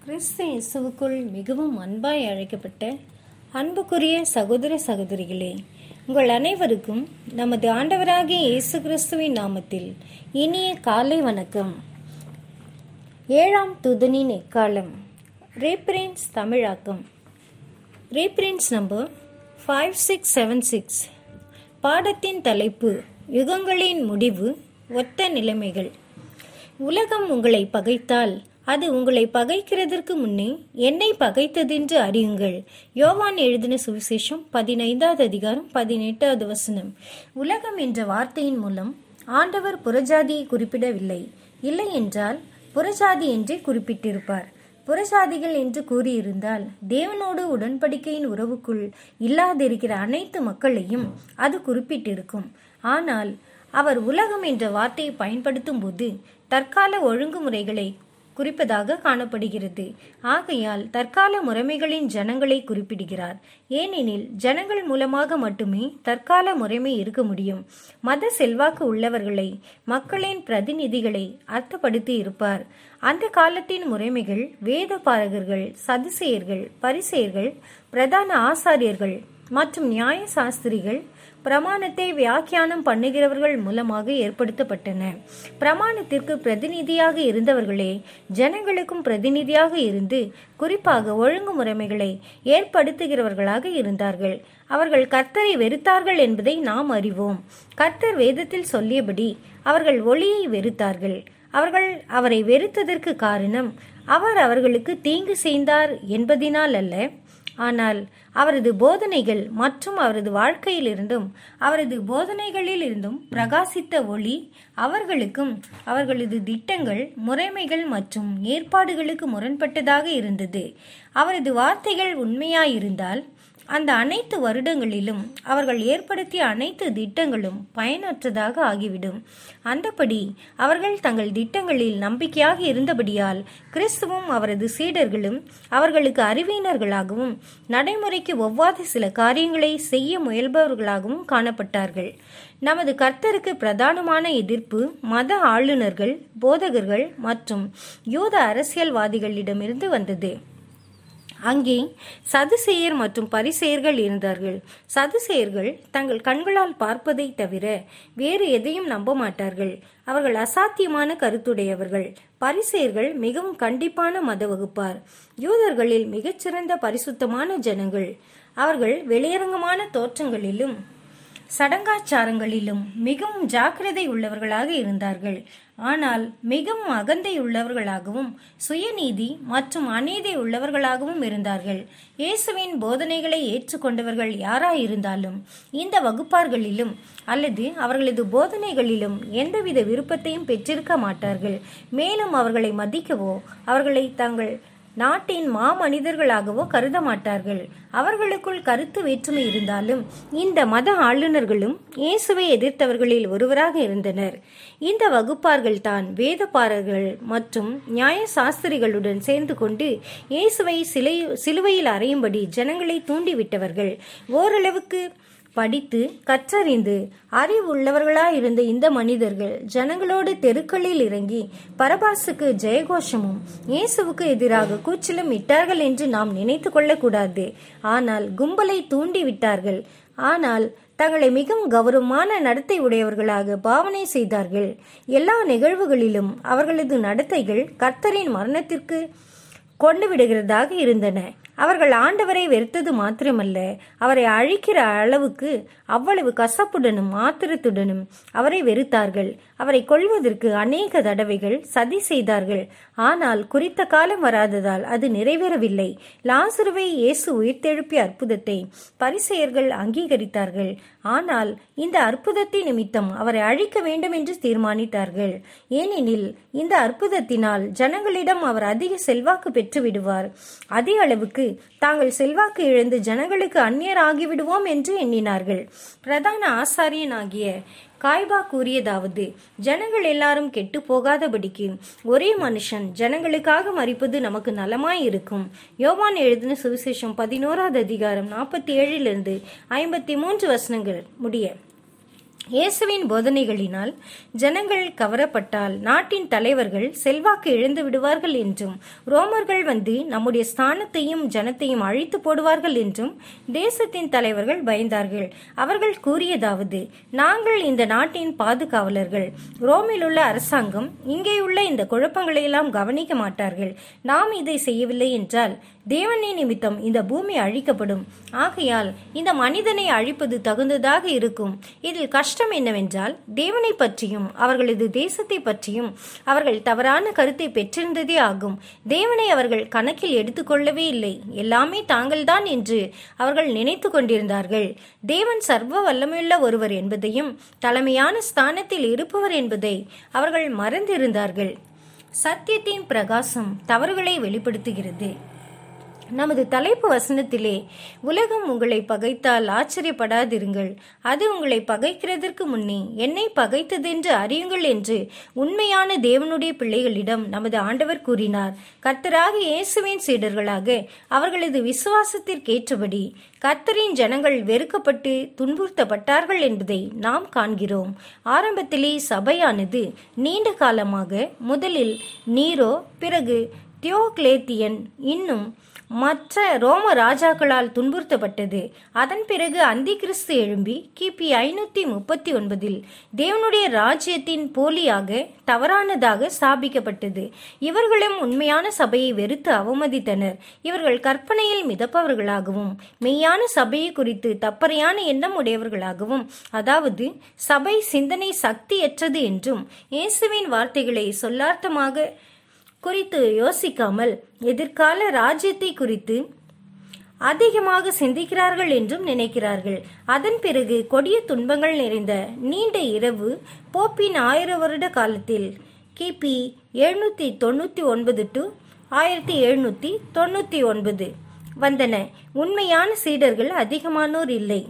கிறிஸ்து இயேசுவுக்குள் மிகவும் அன்பாய் அழைக்கப்பட்ட அன்புக்குரிய சகோதர சகோதரிகளே உங்கள் அனைவருக்கும் நமது ஆண்டவராகிய இயேசு கிறிஸ்துவின் நாமத்தில் இனிய காலை வணக்கம் ஏழாம் துதனின் எக்காலம் ரேப்ரேன்ஸ் தமிழாக்கம் reference number five six seven six பாடத்தின் தலைப்பு யுகங்களின் முடிவு ஒத்த நிலைமைகள் உலகம் உங்களை பகைத்தால் அது உங்களை பகைக்கிறதற்கு முன்னே என்னை பகைத்ததென்று அறியுங்கள் யோவான் எழுதின சுவிசேஷம் பதினைந்தாவது அதிகாரம் பதினெட்டாவது வசனம் உலகம் என்ற வார்த்தையின் மூலம் ஆண்டவர் புறஜாதியை குறிப்பிடவில்லை இல்லை என்றால் புறஜாதி என்றே குறிப்பிட்டிருப்பார் புறஜாதிகள் என்று கூறியிருந்தால் தேவனோடு உடன்படிக்கையின் உறவுக்குள் இல்லாதிருக்கிற அனைத்து மக்களையும் அது குறிப்பிட்டிருக்கும் ஆனால் அவர் உலகம் என்ற வார்த்தையை பயன்படுத்தும் போது தற்கால ஒழுங்குமுறைகளை குறிப்பதாக காணப்படுகிறது ஆகையால் தற்கால முறைமைகளின் ஜனங்களை குறிப்பிடுகிறார் ஏனெனில் ஜனங்கள் மூலமாக மட்டுமே தற்கால முறைமை இருக்க முடியும் மத செல்வாக்கு உள்ளவர்களை மக்களின் பிரதிநிதிகளை அர்த்தப்படுத்தி இருப்பார் அந்த காலத்தின் முறைமைகள் வேத பாரகர்கள் சதுசேயர்கள் பரிசெயர்கள் பிரதான ஆசாரியர்கள் மற்றும் நியாய சாஸ்திரிகள் பிரமாணத்தை வியாக்கியானம் பண்ணுகிறவர்கள் மூலமாக ஏற்படுத்தப்பட்டன பிரமாணத்திற்கு பிரதிநிதியாக இருந்தவர்களே ஜனங்களுக்கும் பிரதிநிதியாக இருந்து குறிப்பாக ஒழுங்குமுறைமைகளை ஏற்படுத்துகிறவர்களாக இருந்தார்கள் அவர்கள் கர்த்தரை வெறுத்தார்கள் என்பதை நாம் அறிவோம் கர்த்தர் வேதத்தில் சொல்லியபடி அவர்கள் ஒளியை வெறுத்தார்கள் அவர்கள் அவரை வெறுத்ததற்கு காரணம் அவர் அவர்களுக்கு தீங்கு செய்தார் என்பதினால் அல்ல ஆனால் அவரது போதனைகள் மற்றும் அவரது வாழ்க்கையிலிருந்தும் அவரது போதனைகளில் இருந்தும் பிரகாசித்த ஒளி அவர்களுக்கும் அவர்களது திட்டங்கள் முறைமைகள் மற்றும் ஏற்பாடுகளுக்கு முரண்பட்டதாக இருந்தது அவரது வார்த்தைகள் உண்மையாயிருந்தால் அந்த அனைத்து வருடங்களிலும் அவர்கள் ஏற்படுத்திய அனைத்து திட்டங்களும் பயனற்றதாக ஆகிவிடும் அந்தபடி அவர்கள் தங்கள் திட்டங்களில் நம்பிக்கையாக இருந்தபடியால் கிறிஸ்துவும் அவரது சீடர்களும் அவர்களுக்கு அறிவியினர்களாகவும் நடைமுறைக்கு ஒவ்வாத சில காரியங்களை செய்ய முயல்பவர்களாகவும் காணப்பட்டார்கள் நமது கர்த்தருக்கு பிரதானமான எதிர்ப்பு மத ஆளுநர்கள் போதகர்கள் மற்றும் யூத அரசியல்வாதிகளிடமிருந்து வந்தது அங்கே சதுசேயர் மற்றும் பரிசெயர்கள் இருந்தார்கள் சதுசேயர்கள் தங்கள் கண்களால் பார்ப்பதை தவிர வேறு எதையும் நம்ப மாட்டார்கள் அவர்கள் அசாத்தியமான கருத்துடையவர்கள் பரிசெயர்கள் மிகவும் கண்டிப்பான மத வகுப்பார் யூதர்களில் மிகச்சிறந்த பரிசுத்தமான ஜனங்கள் அவர்கள் வெளியரங்கமான தோற்றங்களிலும் சடங்காச்சாரங்களிலும் மிகவும் ஜாக்கிரதை உள்ளவர்களாக இருந்தார்கள் ஆனால் மிகவும் அகந்தை உள்ளவர்களாகவும் சுயநீதி மற்றும் அநீதி உள்ளவர்களாகவும் இருந்தார்கள் இயேசுவின் போதனைகளை ஏற்றுக்கொண்டவர்கள் யாராயிருந்தாலும் இந்த வகுப்பார்களிலும் அல்லது அவர்களது போதனைகளிலும் எந்தவித விருப்பத்தையும் பெற்றிருக்க மாட்டார்கள் மேலும் அவர்களை மதிக்கவோ அவர்களை தங்கள் நாட்டின் மாமனிதர்களாகவோ கருத மாட்டார்கள் அவர்களுக்குள் கருத்து வேற்றுமை இருந்தாலும் இந்த மத ஆளுநர்களும் இயேசுவை எதிர்த்தவர்களில் ஒருவராக இருந்தனர் இந்த வகுப்பார்கள் தான் வேதப்பாரர்கள் மற்றும் நியாய சாஸ்திரிகளுடன் சேர்ந்து கொண்டு இயேசுவை சிலை சிலுவையில் அறையும்படி ஜனங்களை தூண்டிவிட்டவர்கள் ஓரளவுக்கு படித்து கற்றறிந்து அறிவுள்ளவர்களாயிருந்த இந்த மனிதர்கள் ஜனங்களோடு தெருக்களில் இறங்கி பரபாசுக்கு ஜெயகோஷமும் இயேசுவுக்கு எதிராக கூச்சலும் இட்டார்கள் என்று நாம் நினைத்து கொள்ளக்கூடாது ஆனால் கும்பலை தூண்டி விட்டார்கள் ஆனால் தங்களை மிகவும் கௌரவமான நடத்தை உடையவர்களாக பாவனை செய்தார்கள் எல்லா நிகழ்வுகளிலும் அவர்களது நடத்தைகள் கர்த்தரின் மரணத்திற்கு கொண்டு விடுகிறதாக இருந்தன அவர்கள் ஆண்டவரை வெறுத்தது மாத்திரமல்ல அவரை அழிக்கிற அளவுக்கு அவ்வளவு கசப்புடனும் ஆத்திரத்துடனும் அவரை வெறுத்தார்கள் அவரை கொள்வதற்கு அநேக தடவைகள் சதி செய்தார்கள் ஆனால் குறித்த காலம் வராததால் அது நிறைவேறவில்லை லாசுருவை இயேசு உயிர்த்தெழுப்பிய அற்புதத்தை பரிசெயர்கள் அங்கீகரித்தார்கள் ஆனால் இந்த அற்புதத்தின் நிமித்தம் அவரை அழிக்க வேண்டும் என்று தீர்மானித்தார்கள் ஏனெனில் இந்த அற்புதத்தினால் ஜனங்களிடம் அவர் அதிக செல்வாக்கு பெற்று விடுவார் அதே அளவுக்கு தாங்கள் செல்வாக்கு இழந்து ஜனங்களுக்கு அந்நியர் ஆகிவிடுவோம் என்று எண்ணினார்கள் பிரதான ஆசாரியனாகிய காய்பா கூறியதாவது ஜனங்கள் எல்லாரும் கெட்டு போகாதபடிக்கு ஒரே மனுஷன் ஜனங்களுக்காக மறிப்பது நமக்கு நலமாய் இருக்கும் யோவான் எழுதின சுவிசேஷம் பதினோராவது அதிகாரம் நாற்பத்தி ஏழிலிருந்து ஐம்பத்தி மூன்று வசனங்கள் முடிய இயேசுவின் போதனைகளினால் ஜனங்கள் கவரப்பட்டால் நாட்டின் தலைவர்கள் செல்வாக்கு இழந்து விடுவார்கள் என்றும் ரோமர்கள் வந்து நம்முடைய ஸ்தானத்தையும் ஜனத்தையும் அழித்து போடுவார்கள் என்றும் தேசத்தின் தலைவர்கள் பயந்தார்கள் அவர்கள் கூறியதாவது நாங்கள் இந்த நாட்டின் பாதுகாவலர்கள் ரோமில் உள்ள அரசாங்கம் இங்கேயுள்ள இந்த குழப்பங்களை எல்லாம் கவனிக்க மாட்டார்கள் நாம் இதை செய்யவில்லை என்றால் தேவனே நிமித்தம் இந்த பூமி அழிக்கப்படும் ஆகையால் இந்த மனிதனை அழிப்பது தகுந்ததாக இருக்கும் இதில் கஷ்டம் என்னவென்றால் தேவனை பற்றியும் அவர்களது தேசத்தை பற்றியும் அவர்கள் தவறான கருத்தை பெற்றிருந்ததே ஆகும் தேவனை அவர்கள் கணக்கில் எடுத்துக்கொள்ளவே இல்லை எல்லாமே தாங்கள்தான் என்று அவர்கள் நினைத்து கொண்டிருந்தார்கள் தேவன் சர்வ வல்லமையுள்ள ஒருவர் என்பதையும் தலைமையான ஸ்தானத்தில் இருப்பவர் என்பதை அவர்கள் மறந்திருந்தார்கள் சத்தியத்தின் பிரகாசம் தவறுகளை வெளிப்படுத்துகிறது நமது தலைப்பு வசனத்திலே உலகம் உங்களை பகைத்தால் ஆச்சரியப்படாதிருங்கள் அது உங்களை பகைக்கிறதற்கு முன்னே என்னை பகைத்ததென்று அறியுங்கள் என்று உண்மையான தேவனுடைய பிள்ளைகளிடம் நமது ஆண்டவர் கூறினார் கர்த்தராக இயேசுவின் சீடர்களாக அவர்களது விசுவாசத்திற்கேற்றபடி கர்த்தரின் ஜனங்கள் வெறுக்கப்பட்டு துன்புறுத்தப்பட்டார்கள் என்பதை நாம் காண்கிறோம் ஆரம்பத்திலே சபையானது நீண்ட காலமாக முதலில் நீரோ பிறகு தியோக்லேத்தியன் இன்னும் மற்ற ரோம ராஜாக்களால் துன்புறுத்தப்பட்டது அதன் பிறகு அந்தி கிறிஸ்து எழும்பி கிபி ஐநூத்தி முப்பத்தி ஒன்பதில் தேவனுடைய ராஜ்யத்தின் போலியாக தவறானதாக ஸ்தாபிக்கப்பட்டது இவர்களும் உண்மையான சபையை வெறுத்து அவமதித்தனர் இவர்கள் கற்பனையில் மிதப்பவர்களாகவும் மெய்யான சபையை குறித்து தப்பறையான எண்ணம் உடையவர்களாகவும் அதாவது சபை சிந்தனை சக்தியற்றது என்றும் இயேசுவின் வார்த்தைகளை சொல்லார்த்தமாக குறித்து யோசிக்காமல் எதிர்கால ராஜ்யத்தை குறித்து அதிகமாக சிந்திக்கிறார்கள் என்றும் நினைக்கிறார்கள் அதன் பிறகு கொடிய துன்பங்கள் நிறைந்த நீண்ட இரவு போப்பின் ஆயிரம் வருட காலத்தில் கிபி எழுநூத்தி தொண்ணூத்தி ஒன்பது டு ஆயிரத்தி எழுநூத்தி தொண்ணூத்தி ஒன்பது வந்தன உண்மையான சீடர்கள் அதிகமானோர் இல்லை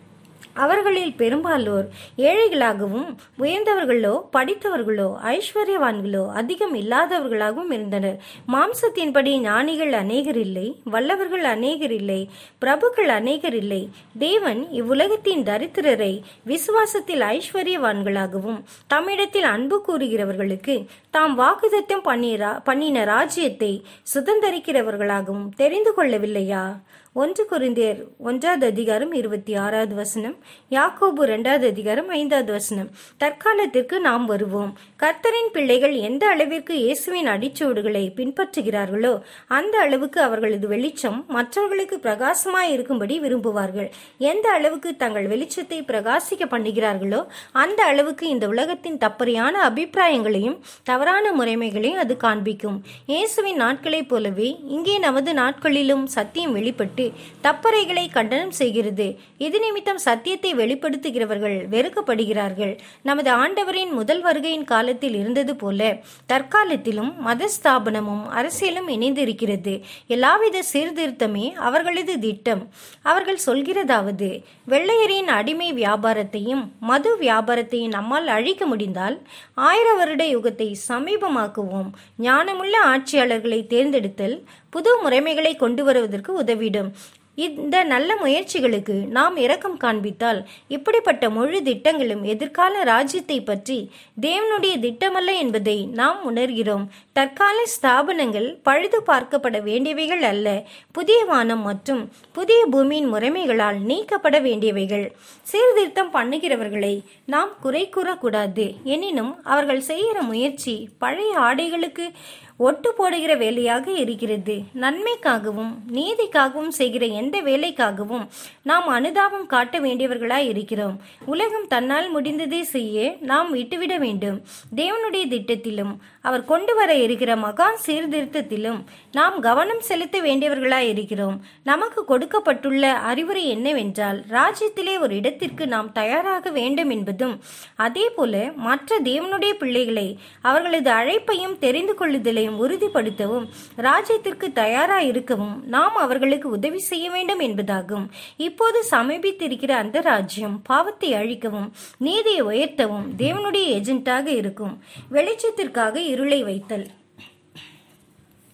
அவர்களில் பெரும்பாலோர் ஏழைகளாகவும் உயர்ந்தவர்களோ படித்தவர்களோ ஐஸ்வர்யவான்களோ அதிகம் இல்லாதவர்களாகவும் இருந்தனர் மாம்சத்தின்படி ஞானிகள் அநேகர் இல்லை வல்லவர்கள் அநேகர் இல்லை பிரபுக்கள் அநேகர் இல்லை தேவன் இவ்வுலகத்தின் தரித்திரரை விசுவாசத்தில் ஐஸ்வர்யவான்களாகவும் தம்மிடத்தில் அன்பு கூறுகிறவர்களுக்கு தாம் வாக்குதத்தம் பண்ணிய பண்ணின ராஜ்யத்தை சுதந்திரிக்கிறவர்களாகவும் தெரிந்து கொள்ளவில்லையா ஒன்று குருந்தியர் ஒன்றாவது அதிகாரம் இருபத்தி ஆறாவது வசனம் யாக்கோபு இரண்டாவது அதிகாரம் ஐந்தாவது வசனம் தற்காலத்திற்கு நாம் வருவோம் கர்த்தரின் பிள்ளைகள் எந்த அளவிற்கு இயேசுவின் அடிச்சுவடுகளை பின்பற்றுகிறார்களோ அந்த அளவுக்கு அவர்களது வெளிச்சம் மற்றவர்களுக்கு பிரகாசமாய் இருக்கும்படி விரும்புவார்கள் எந்த அளவுக்கு தங்கள் வெளிச்சத்தை பிரகாசிக்க பண்ணுகிறார்களோ அந்த அளவுக்கு இந்த உலகத்தின் தப்பறையான அபிப்பிராயங்களையும் தவறான முறைமைகளையும் அது காண்பிக்கும் இயேசுவின் நாட்களைப் போலவே இங்கே நமது நாட்களிலும் சத்தியம் வெளிப்பட்டு தப்பறைகளை கண்டனம் செய்கிறது இது நிமித்தம் சத்தியத்தை வெளிப்படுத்துகிறவர்கள் வெறுக்கப்படுகிறார்கள் நமது ஆண்டவரின் முதல் வருகையின் காலத்தில் இருந்தது போல தற்காலத்திலும் மத ஸ்தாபனமும் அரசியலும் இணைந்திருக்கிறது எல்லாவித சீர்திருத்தமே அவர்களது திட்டம் அவர்கள் சொல்கிறதாவது வெள்ளையரின் அடிமை வியாபாரத்தையும் மது வியாபாரத்தையும் நம்மால் அழிக்க முடிந்தால் ஆயிர வருட யுகத்தை சமீபமாக்குவோம் ஞானமுள்ள ஆட்சியாளர்களை தேர்ந்தெடுத்தல் புது முறைமைகளை கொண்டு வருவதற்கு உதவிடும் இந்த நல்ல முயற்சிகளுக்கு நாம் இரக்கம் காண்பித்தால் இப்படிப்பட்ட முழு திட்டங்களும் எதிர்கால ராஜ்யத்தை பற்றி தேவனுடைய திட்டமல்ல என்பதை நாம் உணர்கிறோம் தற்கால ஸ்தாபனங்கள் பழுது பார்க்கப்பட வேண்டியவைகள் அல்ல புதிய வானம் மற்றும் புதிய பூமியின் முறைமைகளால் நீக்கப்பட வேண்டியவைகள் சீர்திருத்தம் பண்ணுகிறவர்களை நாம் குறை கூறக்கூடாது எனினும் அவர்கள் செய்கிற முயற்சி பழைய ஆடைகளுக்கு ஒட்டு போடுகிற வேலையாக இருக்கிறது நன்மைக்காகவும் நீதிக்காகவும் செய்கிற எந்த வேலைக்காகவும் நாம் அனுதாபம் காட்ட வேண்டியவர்களாய் இருக்கிறோம் உலகம் தன்னால் முடிந்ததை செய்ய நாம் விட்டுவிட வேண்டும் தேவனுடைய திட்டத்திலும் அவர் கொண்டு வர இருக்கிற மகா சீர்திருத்தத்திலும் நாம் கவனம் செலுத்த வேண்டியவர்களாய் இருக்கிறோம் நமக்கு கொடுக்கப்பட்டுள்ள அறிவுரை என்னவென்றால் ராஜ்யத்திலே ஒரு இடத்திற்கு நாம் தயாராக வேண்டும் என்பதும் அதே போல மற்ற தேவனுடைய பிள்ளைகளை அவர்களது அழைப்பையும் தெரிந்து கொள்ளுதலையும் உறுதிப்படுத்தவும் ராஜ்யத்திற்கு தயாராக இருக்கவும் நாம் அவர்களுக்கு உதவி செய்ய வேண்டும் என்பதாகும் இப்போது சமீபித்திருக்கிற அந்த ராஜ்யம் பாவத்தை அழிக்கவும் நீதியை உயர்த்தவும் தேவனுடைய ஏஜென்ட்டாக இருக்கும் வெளிச்சத்திற்காக இருளை வைத்தல்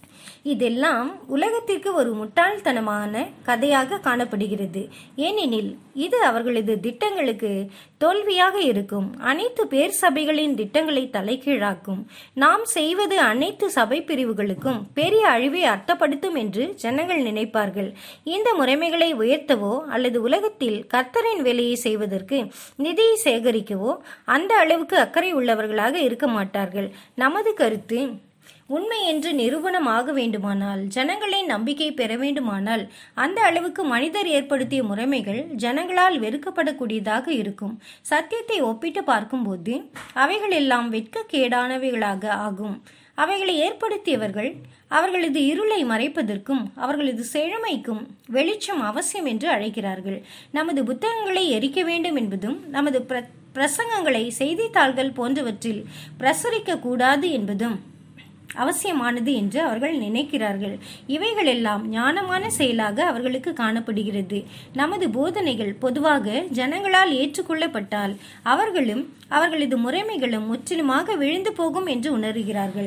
இதெல்லாம் உலகத்திற்கு ஒரு முட்டாள்தனமான கதையாக காணப்படுகிறது ஏனெனில் இது அவர்களது திட்டங்களுக்கு தோல்வியாக இருக்கும் அனைத்து பேர் சபைகளின் திட்டங்களை தலைகீழாக்கும் நாம் செய்வது அனைத்து சபை பிரிவுகளுக்கும் பெரிய அழிவை அர்த்தப்படுத்தும் என்று ஜனங்கள் நினைப்பார்கள் இந்த முறைமைகளை உயர்த்தவோ அல்லது உலகத்தில் கர்த்தரின் வேலையை செய்வதற்கு நிதியை சேகரிக்கவோ அந்த அளவுக்கு அக்கறை உள்ளவர்களாக இருக்க மாட்டார்கள் நமது கருத்து உண்மை என்று நிரூபணமாக வேண்டுமானால் ஜனங்களின் நம்பிக்கை பெற வேண்டுமானால் அந்த அளவுக்கு மனிதர் ஏற்படுத்திய முறைமைகள் ஜனங்களால் வெறுக்கப்படக்கூடியதாக இருக்கும் சத்தியத்தை ஒப்பிட்டு பார்க்கும்போது அவைகள் எல்லாம் வெட்கக்கேடானவைகளாக ஆகும் அவைகளை ஏற்படுத்தியவர்கள் அவர்களது இருளை மறைப்பதற்கும் அவர்களது செழுமைக்கும் வெளிச்சம் அவசியம் என்று அழைக்கிறார்கள் நமது புத்தகங்களை எரிக்க வேண்டும் என்பதும் நமது பிர பிரசங்கங்களை செய்தித்தாள்கள் போன்றவற்றில் பிரசுரிக்க கூடாது என்பதும் அவசியமானது என்று அவர்கள் நினைக்கிறார்கள் இவைகளெல்லாம் ஞானமான செயலாக அவர்களுக்கு காணப்படுகிறது நமது போதனைகள் பொதுவாக ஜனங்களால் ஏற்றுக்கொள்ளப்பட்டால் அவர்களும் அவர்களது முறைமைகளும் முற்றிலுமாக விழுந்து போகும் என்று உணர்கிறார்கள்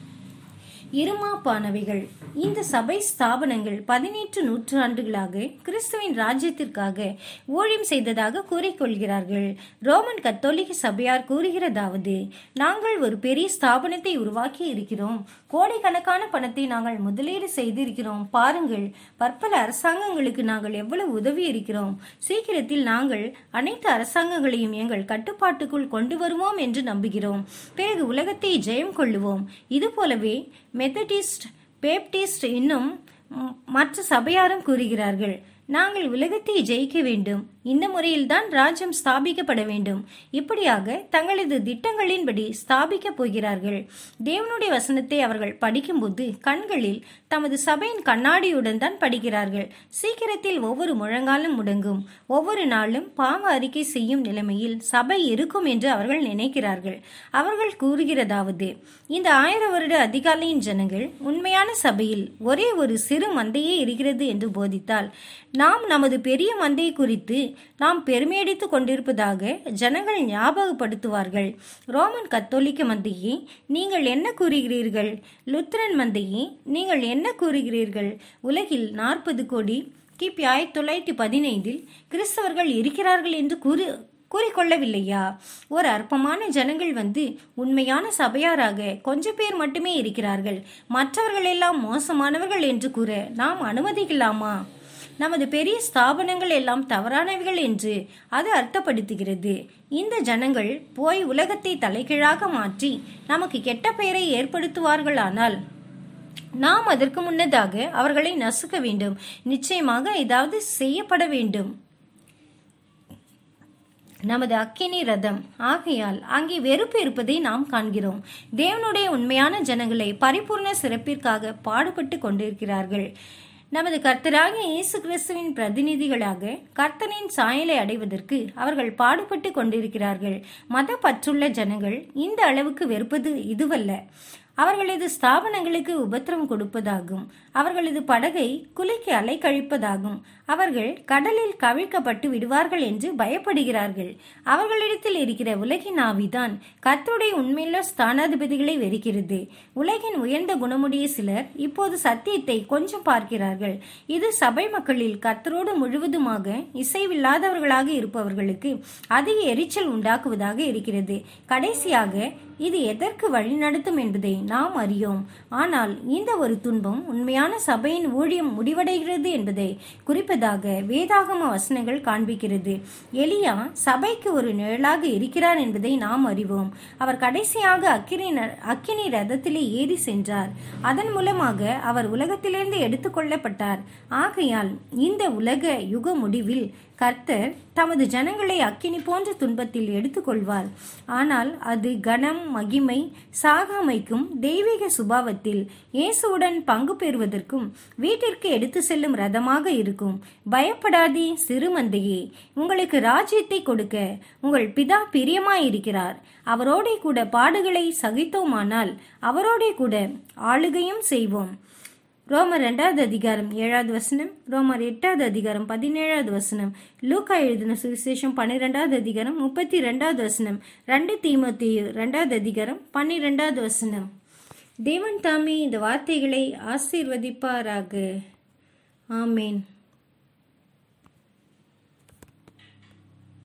இருமாப்பானவைகள் இந்த சபை ஸ்தாபனங்கள் பதினெட்டு நூற்றாண்டுகளாக கிறிஸ்துவின் ராஜ்யத்திற்காக ஊழியம் செய்ததாக கூறிக்கொள்கிறார்கள் ரோமன் கத்தோலிக்க சபையார் கூறுகிறதாவது நாங்கள் ஒரு பெரிய ஸ்தாபனத்தை உருவாக்கி இருக்கிறோம் கோடிக்கணக்கான பணத்தை நாங்கள் முதலீடு செய்திருக்கிறோம் பாருங்கள் பற்பல அரசாங்கங்களுக்கு நாங்கள் எவ்வளவு உதவி இருக்கிறோம் சீக்கிரத்தில் நாங்கள் அனைத்து அரசாங்கங்களையும் எங்கள் கட்டுப்பாட்டுக்குள் கொண்டு வருவோம் என்று நம்புகிறோம் பிறகு உலகத்தை ஜெயம் கொள்ளுவோம் இது போலவே மெத்தடிஸ்ட் பேப்டிஸ்ட் இன்னும் ம், மற்ற சபையாரும் கூறுகிறார்கள் நாங்கள் உலகத்தை ஜெயிக்க வேண்டும் இந்த முறையில்தான் ராஜ்யம் ஸ்தாபிக்கப்பட வேண்டும் இப்படியாக தங்களது திட்டங்களின்படி ஸ்தாபிக்கப் போகிறார்கள் தேவனுடைய வசனத்தை அவர்கள் படிக்கும்போது கண்களில் தமது சபையின் கண்ணாடியுடன் தான் படிக்கிறார்கள் சீக்கிரத்தில் ஒவ்வொரு முழங்காலும் முடங்கும் ஒவ்வொரு நாளும் பாவ அறிக்கை செய்யும் நிலைமையில் சபை இருக்கும் என்று அவர்கள் நினைக்கிறார்கள் அவர்கள் கூறுகிறதாவது இந்த ஆயிரம் வருட அதிகாலையின் ஜனங்கள் உண்மையான சபையில் ஒரே ஒரு சிறு மந்தையே இருக்கிறது என்று போதித்தால் நாம் நமது பெரிய மந்தை குறித்து நாம் பெருமையடித்துக் கொண்டிருப்பதாக ஜனங்கள் ஞாபகப்படுத்துவார்கள் ரோமன் கத்தோலிக்க மந்தையே நீங்கள் என்ன கூறுகிறீர்கள் லுத்ரன் மந்தையே நீங்கள் என்ன கூறுகிறீர்கள் உலகில் நாற்பது கோடி கிபி ஆயிரத்தி தொள்ளாயிரத்தி பதினைந்தில் கிறிஸ்தவர்கள் இருக்கிறார்கள் என்று கூறு கூறிக்கொள்ளவில்லையா ஒரு அற்பமான ஜனங்கள் வந்து உண்மையான சபையாராக கொஞ்ச பேர் மட்டுமே இருக்கிறார்கள் மற்றவர்கள் எல்லாம் மோசமானவர்கள் என்று கூற நாம் அனுமதிக்கலாமா நமது பெரிய ஸ்தாபனங்கள் எல்லாம் தவறானவைகள் என்று அது அர்த்தப்படுத்துகிறது இந்த ஜனங்கள் போய் உலகத்தை தலைகீழாக மாற்றி நமக்கு கெட்ட பெயரை ஏற்படுத்துவார்களானால் நாம் அதற்கு முன்னதாக அவர்களை நசுக்க வேண்டும் நிச்சயமாக ஏதாவது செய்யப்பட வேண்டும் நமது அக்கினி ரதம் ஆகையால் அங்கே வெறுப்பு இருப்பதை நாம் காண்கிறோம் தேவனுடைய உண்மையான ஜனங்களை பரிபூர்ண சிறப்பிற்காக பாடுபட்டு கொண்டிருக்கிறார்கள் நமது கர்த்தராகிய இயேசு கிறிஸ்துவின் பிரதிநிதிகளாக கர்த்தனின் சாயலை அடைவதற்கு அவர்கள் பாடுபட்டு கொண்டிருக்கிறார்கள் மத பற்றுள்ள ஜனங்கள் இந்த அளவுக்கு வெறுப்பது இதுவல்ல அவர்களது ஸ்தாபனங்களுக்கு உபத்திரம் கொடுப்பதாகும் அவர்களது படகை குலுக்கி அலைக்கழிப்பதாகும் அவர்கள் கடலில் கவிழ்க்கப்பட்டு விடுவார்கள் என்று பயப்படுகிறார்கள் அவர்களிடத்தில் இருக்கிற உலகின் ஆவிதான் கர்த்தருடைய உண்மையுள்ள ஸ்தானாதிபதிகளை வெறுக்கிறது உலகின் உயர்ந்த குணமுடைய சிலர் இப்போது சத்தியத்தை கொஞ்சம் பார்க்கிறார்கள் இது சபை மக்களில் கர்த்தரோடு முழுவதுமாக இசைவில்லாதவர்களாக இருப்பவர்களுக்கு அதிக எரிச்சல் உண்டாக்குவதாக இருக்கிறது கடைசியாக இது எதற்கு வழிநடத்தும் என்பதை நாம் அறியோம் ஆனால் இந்த ஒரு துன்பம் உண்மையான சபையின் ஊழியம் முடிவடைகிறது என்பதை குறிப்பதாக வேதாகம வசனங்கள் காண்பிக்கிறது எலியா சபைக்கு ஒரு நிழலாக இருக்கிறார் என்பதை நாம் அறிவோம் அவர் கடைசியாக அக்கினி ந- அக்கினி ரதத்திலே ஏறி சென்றார் அதன் மூலமாக அவர் உலகத்திலிருந்து எடுத்துக்கொள்ளப்பட்டார் ஆகையால் இந்த உலக யுக முடிவில் கர்த்தர் தமது ஜனங்களை அக்கினி போன்ற துன்பத்தில் எடுத்துக்கொள்வார் ஆனால் அது கனம் மகிமை சாகாமைக்கும் தெய்வீக சுபாவத்தில் இயேசுவுடன் பங்கு பெறுவதற்கும் வீட்டிற்கு எடுத்து செல்லும் ரதமாக இருக்கும் பயப்படாதே சிறுமந்தையே உங்களுக்கு ராஜ்யத்தை கொடுக்க உங்கள் பிதா பிரியமாயிருக்கிறார் அவரோடே கூட பாடுகளை சகித்தோமானால் அவரோடே கூட ஆளுகையும் செய்வோம் ரோமர் ரெண்டாவது அதிகாரம் ஏழாவது வசனம் ரோமர் எட்டாவது அதிகாரம் பதினேழாவது வசனம் லூக்கா எழுதின சுவிசேஷம் பன்னிரெண்டாவது அதிகாரம் முப்பத்தி ரெண்டாவது வசனம் ரெண்டு தீமோத்தேயு ரெண்டாவது அதிகாரம் பன்னிரெண்டாவது வசனம் தேவன் தாமே இந்த வார்த்தைகளை ஆசீர்வதிப்பாராக ஆமேன்